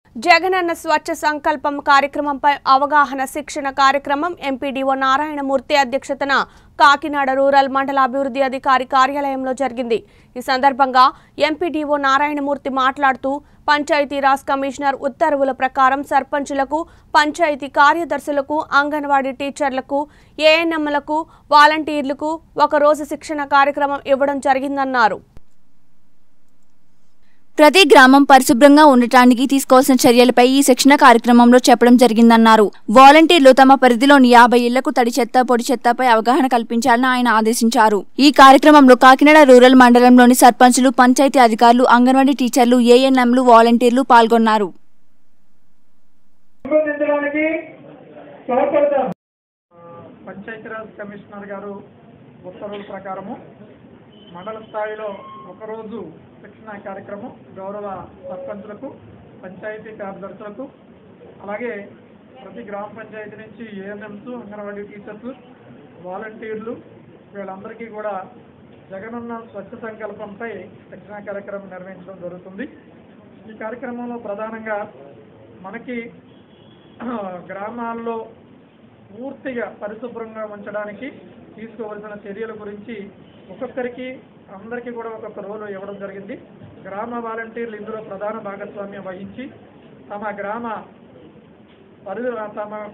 జగనన్న స్వచ్ఛ సంకల్పం కార్యక్రమంపై అవగాహన శిక్షణ కార్యక్రమం ఎంపీడీఓ నారాయణమూర్తి అధ్యక్షతన కాకినాడ రూరల్ మండల అభివృద్ధి అధికారి కార్యాలయంలో జరిగింది ఈ సందర్భంగా ఎంపీడీఓ నారాయణమూర్తి మాట్లాడుతూ పంచాయతీరాజ్ కమిషనర్ ఉత్తర్వుల ప్రకారం సర్పంచులకు పంచాయతీ కార్యదర్శులకు అంగన్వాడీ టీచర్లకు ఏఎన్ఎంలకు వాలంటీర్లకు ఒకరోజు శిక్షణ కార్యక్రమం ఇవ్వడం జరిగిందన్నారు ప్రతి గ్రామం పరిశుభ్రంగా ఉండటానికి తీసుకోవాల్సిన చర్యలపై ఈ శిక్షణ కార్యక్రమంలో చెప్పడం జరిగిందన్నారు వాలంటీర్లు తమ పరిధిలోని యాభై ఇళ్లకు తడి చెత్త పొడి చెత్తపై అవగాహన కల్పించాలని ఆయన ఆదేశించారు ఈ కార్యక్రమంలో కాకినాడ రూరల్ మండలంలోని సర్పంచులు పంచాయతీ అధికారులు అంగన్వాడీ టీచర్లు ఏఎన్ఎంలు వాలంటీర్లు పాల్గొన్నారు రూపొందించడానికి సహకరిద్దాం పంచాయతీరాజ్ కమిషనర్ గారు ఉత్తర్వుల ప్రకారము మండల స్థాయిలో ఒకరోజు శిక్షణ కార్యక్రమం గౌరవ సర్పంచులకు పంచాయతీ కార్యదర్శులకు అలాగే ప్రతి గ్రామ పంచాయతీ నుంచి ఏఎన్ఎంస్ అంగన్వాడీ టీచర్స్ వాలంటీర్లు వీళ్ళందరికీ కూడా జగనన్న స్వచ్ఛ సంకల్పంపై శిక్షణ కార్యక్రమం నిర్వహించడం జరుగుతుంది ఈ కార్యక్రమంలో ప్రధానంగా మనకి గ్రామాల్లో పూర్తిగా పరిశుభ్రంగా ఉంచడానికి తీసుకోవలసిన చర్యల గురించి ఒక్కొక్కరికి అందరికీ కూడా ఒక్కొక్క రోలు ఇవ్వడం జరిగింది గ్రామ వాలంటీర్లు ఇందులో ప్రధాన భాగస్వామ్యం వహించి తమ గ్రామ పరి తమ